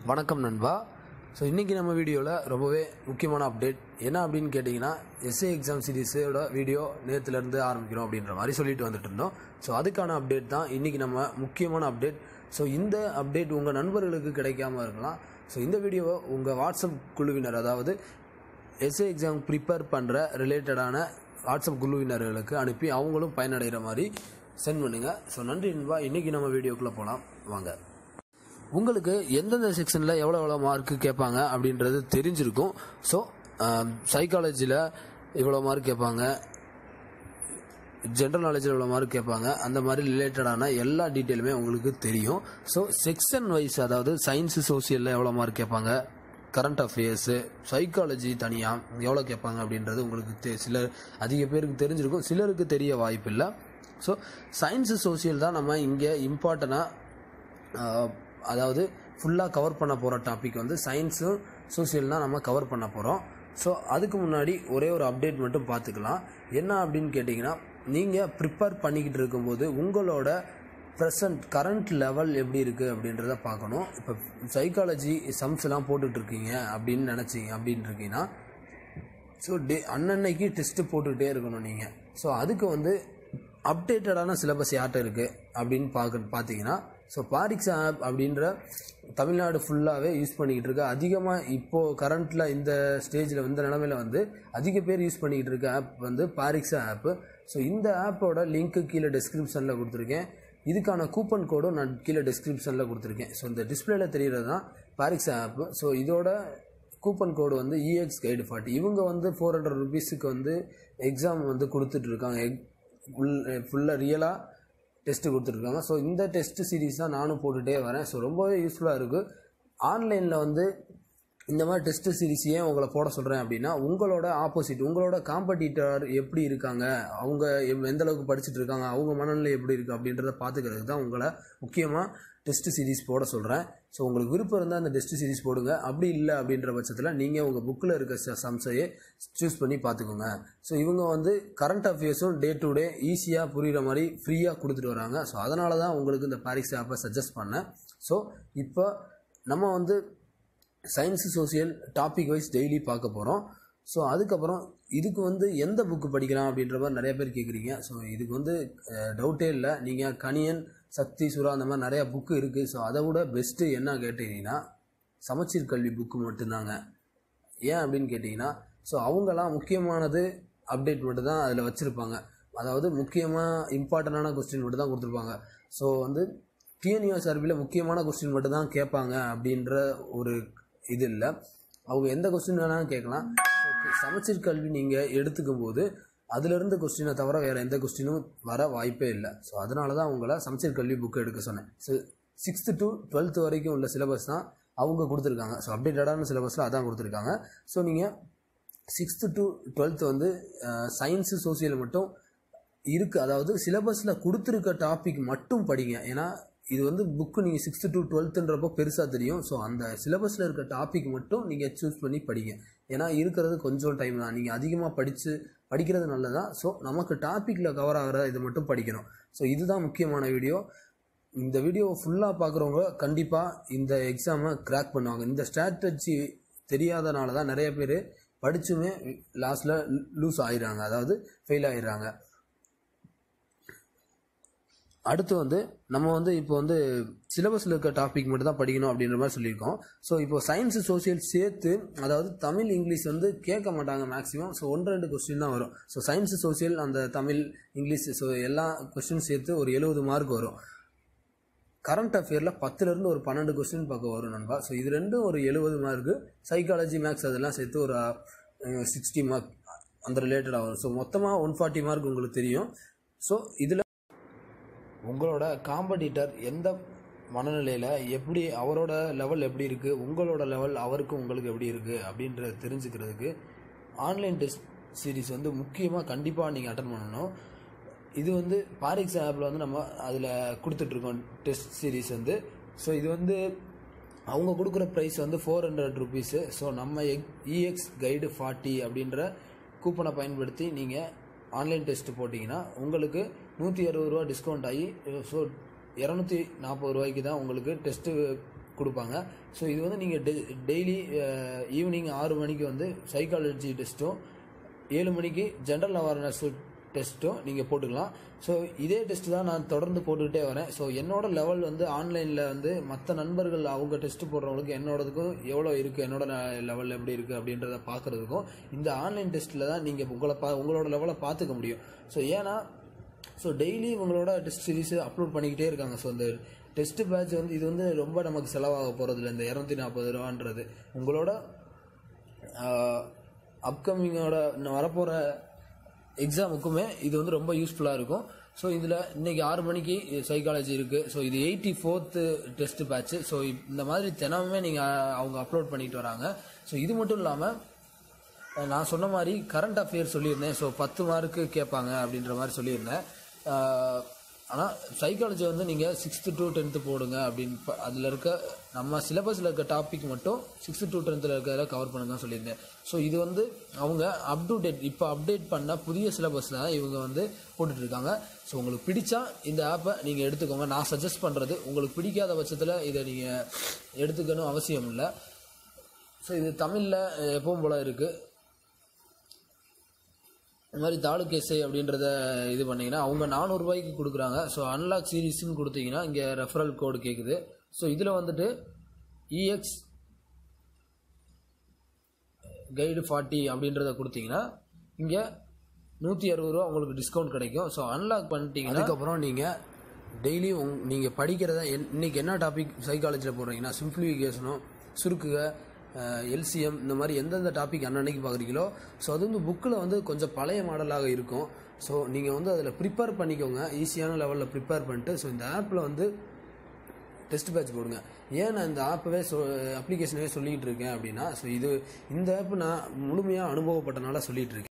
வணக்கம் நண்பா ஸோ இன்றைக்கி நம்ம வீடியோவில் ரொம்பவே முக்கியமான அப்டேட் என்ன அப்படின்னு கேட்டிங்கன்னா எஸ்ஏ எக்ஸாம் சீரிஸோட வீடியோ நேற்றுலேருந்து ஆரம்பிக்கிறோம் அப்படின்ற மாதிரி சொல்லிட்டு வந்துட்டு இருந்தோம் ஸோ அதுக்கான அப்டேட் தான் இன்றைக்கி நம்ம முக்கியமான அப்டேட் ஸோ இந்த அப்டேட் உங்கள் நண்பர்களுக்கு கிடைக்காம இருக்கலாம் ஸோ இந்த வீடியோவை உங்கள் வாட்ஸ்அப் குழுவினர் அதாவது எஸ்ஏ எக்ஸாம் ப்ரிப்பேர் பண்ணுற ரிலேட்டடான வாட்ஸ்அப் குழுவினர்களுக்கு அனுப்பி அவங்களும் பயனடைகிற மாதிரி சென்ட் பண்ணுங்கள் ஸோ நன்றி நண்பா இன்றைக்கி நம்ம வீடியோக்குள்ளே போகலாம் வாங்க உங்களுக்கு எந்தெந்த செக்ஷனில் எவ்வளோ எவ்வளோ மார்க்கு கேட்பாங்க அப்படின்றது தெரிஞ்சிருக்கும் ஸோ சைக்காலஜியில் இவ்வளோ மார்க் கேட்பாங்க ஜென்ரல் நாலேஜில் இவ்வளோ மார்க் கேட்பாங்க அந்த மாதிரி ரிலேட்டடான எல்லா டீட்டெயிலுமே உங்களுக்கு தெரியும் ஸோ செக்ஷன் வைஸ் அதாவது சயின்ஸு சோசியலில் எவ்வளோ மார்க் கேட்பாங்க கரண்ட் அஃபேர்ஸு சைக்காலஜி தனியாக எவ்வளோ கேட்பாங்க அப்படின்றது உங்களுக்கு தெ சிலர் அதிக பேருக்கு தெரிஞ்சிருக்கும் சிலருக்கு தெரிய வாய்ப்பில்லை ஸோ சயின்ஸு சோசியல் தான் நம்ம இங்கே இம்பார்ட்டனாக அதாவது ஃபுல்லாக கவர் பண்ண போகிற டாபிக் வந்து சயின்ஸும் சோசியல் தான் நம்ம கவர் பண்ண போகிறோம் ஸோ அதுக்கு முன்னாடி ஒரே ஒரு அப்டேட் மட்டும் பார்த்துக்கலாம் என்ன அப்படின்னு கேட்டிங்கன்னா நீங்கள் ப்ரிப்பேர் பண்ணிக்கிட்டு இருக்கும்போது உங்களோட ப்ரெசன்ட் கரண்ட் லெவல் எப்படி இருக்குது அப்படின்றத பார்க்கணும் இப்போ சைக்காலஜி சம்ஸ் எல்லாம் போட்டுட்டு இருக்கீங்க அப்படின்னு நினச்சிங்க அப்படின்னு இருக்கீங்கன்னா ஸோ டே அன்னன்னைக்கு டெஸ்ட்டு போட்டுக்கிட்டே இருக்கணும் நீங்கள் ஸோ அதுக்கு வந்து அப்டேட்டடான சிலபஸ் யார்கிட்ட இருக்குது அப்படின்னு பார்க்க பார்த்தீங்கன்னா ஸோ பாரிக்ஸ் ஆப் அப்படின்ற தமிழ்நாடு ஃபுல்லாகவே யூஸ் பண்ணிக்கிட்டு இருக்க அதிகமாக இப்போது கரண்ட்டில் இந்த ஸ்டேஜில் இந்த நிலமையில வந்து அதிக பேர் யூஸ் பண்ணிக்கிட்டு இருக்க ஆப் வந்து பாரிக்ஸா ஆப்பு ஸோ இந்த ஆப்போட லிங்க்கு கீழே டிஸ்கிரிப்ஷனில் கொடுத்துருக்கேன் இதுக்கான கூப்பன் கோடும் நான் கீழே டிஸ்கிரிப்ஷனில் கொடுத்துருக்கேன் ஸோ இந்த டிஸ்பிளேல தெரிகிறது தான் பாரிக்ஸா ஆப்பு ஸோ இதோட கூப்பன் கோடு வந்து இஎக்ஸ் கைடு ஃபார்ட்டி இவங்க வந்து ஃபோர் ஹண்ட்ரட் ருபீஸுக்கு வந்து எக்ஸாம் வந்து கொடுத்துட்டு இருக்காங்க எக் ஃபுல்லாக ரியலாக டெஸ்ட்டு கொடுத்துட்ருக்காங்க ஸோ இந்த டெஸ்ட் சீரீஸ் தான் நானும் போட்டுகிட்டே வரேன் ஸோ ரொம்பவே யூஸ்ஃபுல்லாக இருக்குது ஆன்லைனில் வந்து இந்த மாதிரி டெஸ்ட் சீரிஸ் ஏன் உங்களை போட சொல்கிறேன் அப்படின்னா உங்களோட ஆப்போசிட் உங்களோட காம்படிட்டர் எப்படி இருக்காங்க அவங்க எவ்- எந்த அளவுக்கு படிச்சுட்டு இருக்காங்க அவங்க மனநிலை எப்படி இருக்குது அப்படின்றத பார்த்துக்கிறதுக்கு தான் உங்களை முக்கியமாக டெஸ்ட் சீரிஸ் போட சொல்கிறேன் ஸோ உங்களுக்கு விருப்பம் இருந்தால் அந்த டெஸ்ட் சீரிஸ் போடுங்க அப்படி இல்லை அப்படின்ற பட்சத்தில் நீங்கள் உங்கள் புக்கில் இருக்க சம்ஸையே சூஸ் பண்ணி பார்த்துக்கோங்க ஸோ இவங்க வந்து கரண்ட் அஃபேர்ஸும் டே டு டே ஈஸியாக புரிகிற மாதிரி ஃப்ரீயாக கொடுத்துட்டு வராங்க ஸோ அதனால தான் உங்களுக்கு இந்த பாரிக்ஸ் ஆப்பை சஜஸ்ட் பண்ணேன் ஸோ இப்போ நம்ம வந்து science social topic wise daily பார்க்க போகிறோம் ஸோ அதுக்கப்புறம் இதுக்கு வந்து எந்த புக்கு படிக்கலாம் அப்படின்ற மாதிரி நிறைய பேர் கேட்குறீங்க ஸோ இதுக்கு வந்து டவுட்டே இல்லை நீங்கள் கணியன் சக்தி சுறா அந்த மாதிரி நிறையா புக்கு இருக்குது ஸோ அதை விட பெஸ்ட்டு என்ன கேட்டீங்கன்னா சமச்சீர் கல்வி புக்கு மட்டும்தாங்க ஏன் அப்படின்னு கேட்டிங்கன்னா ஸோ அவங்கெல்லாம் முக்கியமானது அப்டேட் மட்டும் தான் அதில் வச்சுருப்பாங்க அதாவது முக்கியமாக இம்பார்ட்டண்டான கொஸ்டின் மட்டும் தான் கொடுத்துருப்பாங்க ஸோ வந்து டிஎன்யூஎஸ்ஆர்பியில் முக்கியமான கொஸ்டின் மட்டும் தான் கேட்பாங்க அப்படின்ற ஒரு இது இல்லை அவங்க எந்த கொஸ்டின் வேணாலும் கேட்கலாம் So, சமச்சீர் கல்வி நீங்கள் எடுத்துக்கும் போது அதுலேருந்து கொஸ்டினை தவிர வேறு எந்த கொஸ்டினும் வர வாய்ப்பே இல்லை ஸோ அதனால தான் உங்களை சமச்சீர் கல்வி புக்கு எடுக்க சொன்னேன் ஸோ சிக்ஸ்த்து டு டுவெல்த்து வரைக்கும் உள்ள சிலபஸ் தான் அவங்க கொடுத்துருக்காங்க ஸோ அப்டேட்டடான சிலபஸில் அதான் கொடுத்துருக்காங்க ஸோ நீங்கள் சிக்ஸ்த்து டு டுவெல்த்து வந்து சயின்ஸு சோசியல் மட்டும் இருக்குது அதாவது சிலபஸில் கொடுத்துருக்க டாபிக் மட்டும் படிங்க ஏன்னா இது வந்து புக்கு நீங்கள் சிக்ஸ்த்து டு டுவெல்த்துன்றப்போ பெருசாக தெரியும் ஸோ அந்த சிலபஸில் இருக்க டாபிக் மட்டும் நீங்கள் சூஸ் பண்ணி படிங்க ஏன்னா இருக்கிறது கொஞ்சம் டைம் தான் நீங்கள் அதிகமாக படித்து படிக்கிறது நல்லதான் ஸோ நமக்கு டாப்பிக்கில் கவர் ஆகிற இது மட்டும் படிக்கணும் ஸோ இதுதான் முக்கியமான வீடியோ இந்த வீடியோ ஃபுல்லாக பார்க்குறவங்க கண்டிப்பாக இந்த எக்ஸாமை கிராக் பண்ணுவாங்க இந்த ஸ்ட்ராட்டஜி தெரியாதனால தான் நிறைய பேர் படிச்சுமே லாஸ்ட்டில் லூஸ் ஆயிடுறாங்க அதாவது ஃபெயில் ஆயிடுறாங்க அடுத்து வந்து நம்ம வந்து இப்போ வந்து சிலபஸில் இருக்க டாபிக் மட்டும் தான் படிக்கணும் அப்படின்ற மாதிரி சொல்லியிருக்கோம் ஸோ இப்போ சயின்ஸு சோசியல் சேர்த்து அதாவது தமிழ் இங்கிலீஷ் வந்து கேட்க மாட்டாங்க மேக்ஸிமம் ஸோ ஒன்று ரெண்டு கொஸ்டின் தான் வரும் ஸோ சயின்ஸு சோசியல் அந்த தமிழ் இங்கிலீஷ் ஸோ எல்லா கொஸ்டின் சேர்த்து ஒரு எழுபது மார்க் வரும் கரண்ட் அஃபேரில் பத்துலேருந்து ஒரு பன்னெண்டு கொஸ்டின் பார்க்க வரும் நண்பா ஸோ இது ரெண்டும் ஒரு எழுபது மார்க்கு சைக்காலஜி மேக்ஸ் அதெல்லாம் சேர்த்து ஒரு சிக்ஸ்டி மார்க் அந்த ரிலேட்டடாக வரும் ஸோ மொத்தமாக ஒன் ஃபார்ட்டி மார்க் உங்களுக்கு தெரியும் ஸோ இதில் உங்களோட காம்படிட்டர் எந்த மனநிலையில் எப்படி அவரோட லெவல் எப்படி இருக்குது உங்களோட லெவல் அவருக்கு உங்களுக்கு எப்படி இருக்குது அப்படின்றத தெரிஞ்சுக்கிறதுக்கு ஆன்லைன் டெஸ்ட் சீரிஸ் வந்து முக்கியமாக கண்டிப்பாக நீங்கள் அட்டன் பண்ணணும் இது வந்து பாரிக்ஸ் ஆப்பில் வந்து நம்ம அதில் கொடுத்துட்ருக்கோம் டெஸ்ட் சீரிஸ் வந்து ஸோ இது வந்து அவங்க கொடுக்குற ப்ரைஸ் வந்து ஃபோர் ஹண்ட்ரட் ருபீஸு ஸோ நம்ம இஎக்ஸ் கைடு ஃபார்ட்டி அப்படின்ற கூப்பனை பயன்படுத்தி நீங்கள் ஆன்லைன் டெஸ்ட் போட்டிங்கன்னா உங்களுக்கு நூற்றி அறுபது ரூபா டிஸ்கவுண்ட் ஆகி ஸோ இரநூத்தி நாற்பது ரூபாய்க்கு தான் உங்களுக்கு டெஸ்ட்டு கொடுப்பாங்க ஸோ இது வந்து நீங்கள் டெ டெய்லி ஈவினிங் ஆறு மணிக்கு வந்து சைக்காலஜி டெஸ்ட்டும் ஏழு மணிக்கு ஜென்ரல் அவேர்னஸ் டெஸ்ட்டும் நீங்கள் போட்டுக்கலாம் ஸோ இதே டெஸ்ட் தான் நான் தொடர்ந்து போட்டுக்கிட்டே வரேன் ஸோ என்னோட லெவல் வந்து ஆன்லைனில் வந்து மற்ற நண்பர்கள் அவங்க டெஸ்ட் போடுறவங்களுக்கு என்னோடதுக்கும் எவ்வளோ இருக்குது என்னோட லெவல் எப்படி இருக்குது அப்படின்றத பார்க்குறதுக்கும் இந்த ஆன்லைன் டெஸ்ட்டில் தான் நீங்கள் உங்களை பா உங்களோட லெவலை பார்த்துக்க முடியும் ஸோ ஏன்னா ஸோ டெய்லி உங்களோட டெஸ்ட் சீரிஸ் அப்லோட் பண்ணிக்கிட்டே இருக்காங்க ஸோ இந்த டெஸ்ட் பேட்ச் வந்து இது வந்து ரொம்ப நமக்கு செலவாக போகிறதில்ல இந்த இரநூத்தி நாற்பது ரூபான்றது உங்களோட அப்கமிங்கோட வரப்போகிற எக்ஸாமுக்குமே இது வந்து ரொம்ப யூஸ்ஃபுல்லாக இருக்கும் ஸோ இதில் இன்னைக்கு ஆறு மணிக்கு சைக்காலஜி இருக்குது ஸோ இது eighty fourth test batch so இந்த மாதிரி தினமுமே நீங்கள் அவங்க அப்லோட் பண்ணிட்டு வராங்க ஸோ இது மட்டும் இல்லாமல் நான் சொன்ன மாதிரி கரண்ட் அஃபேர்ஸ் சொல்லியிருந்தேன் ஸோ பத்து மார்க்கு கேட்பாங்க அப்படின்ற மாதிரி சொல்லியிருந்தேன் ஆனால் சைக்காலஜி வந்து நீங்கள் சிக்ஸ்த்து டு டென்த்து போடுங்க அப்படின்னு அதில் இருக்க நம்ம சிலபஸில் இருக்க டாபிக் மட்டும் சிக்ஸ்த்து டு டென்த்தில் இருக்கிறத கவர் பண்ணுங்க சொல்லியிருந்தேன் ஸோ இது வந்து அவங்க அப் டு டேட் இப்போ அப்டேட் பண்ண புதிய சிலபஸில் தான் இவங்க வந்து போட்டுட்ருக்காங்க ஸோ உங்களுக்கு பிடிச்சா இந்த ஆப்பை நீங்கள் எடுத்துக்கோங்க நான் சஜஸ்ட் பண்ணுறது உங்களுக்கு பிடிக்காத பட்சத்தில் இதை நீங்கள் எடுத்துக்கணும் அவசியம் இல்லை ஸோ இது தமிழில் எப்பவும் போல் இருக்குது இந்த மாதிரி தாலுக் எஸ்ஐ அப்படின்றத இது பண்ணீங்கன்னா அவங்க நானூறுரூபாய்க்கு கொடுக்குறாங்க ஸோ அன்லாக் சீரீஸ்னு கொடுத்தீங்கன்னா இங்கே ரெஃபரல் கோடு கேட்குது ஸோ இதில் வந்துட்டு இஎக்ஸ் கைடு ஃபார்ட்டி அப்படின்றத கொடுத்தீங்கன்னா இங்கே நூற்றி அறுபது ரூபா உங்களுக்கு டிஸ்கவுண்ட் கிடைக்கும் ஸோ அன்லாக் பண்ணிட்டீங்கன்னா அதுக்கப்புறம் நீங்கள் டெய்லி உங் நீங்கள் படிக்கிறத என் இன்னைக்கு என்ன டாபிக் சைக்காலஜியில் போடுறீங்கன்னா சிம்பிளிஃபிகேஷனும் சுருக்குக எல்சிஎம் இந்த மாதிரி எந்தெந்த டாபிக் அன்னன்னைக்கு பார்க்குறீங்களோ ஸோ அது வந்து புக்கில் வந்து கொஞ்சம் பழைய மாடலாக இருக்கும் ஸோ நீங்கள் வந்து அதில் ப்ரிப்பேர் பண்ணிக்கோங்க ஈஸியான லெவலில் ப்ரிப்பேர் பண்ணிட்டு ஸோ இந்த ஆப்பில் வந்து டெஸ்ட் பேட்ச் போடுங்க ஏன் நான் இந்த ஆப்பவே சொ அப்ளிகேஷனவே சொல்லிகிட்டு இருக்கேன் அப்படின்னா ஸோ இது இந்த ஆப் நான் முழுமையாக அனுபவப்பட்டனால சொல்லிகிட்டு இருக்கேன்